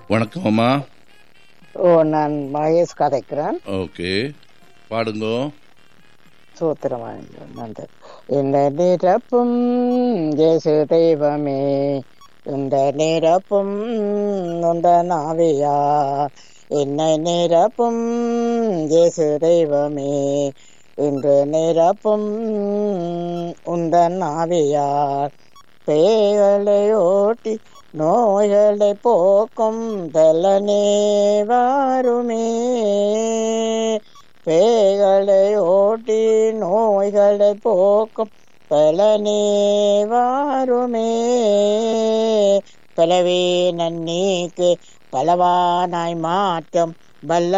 வணக்கம் அம்மா ஓ நான் மகேஷ் கதைக்கிறேன் ஓகே பாடுங்கோ சூத்திரமாக நன்றி இந்த நிரப்பும் இயேசு தெய்வமே இந்த நிரப்பும் உந்த நாவியா என்னை நிரப்பும் இயேசு தெய்வமே இன்று நிரப்பும் உந்த நாவியார் பேய்களை ஓட்டி நோய்களை போக்கும் தலனே வாருமே பேய்களை ஓட்டி நோய்களை போக்கும் பலனே வாருமே பலவே நன்னீக்கு பலவானாய் மாற்றம் வல்ல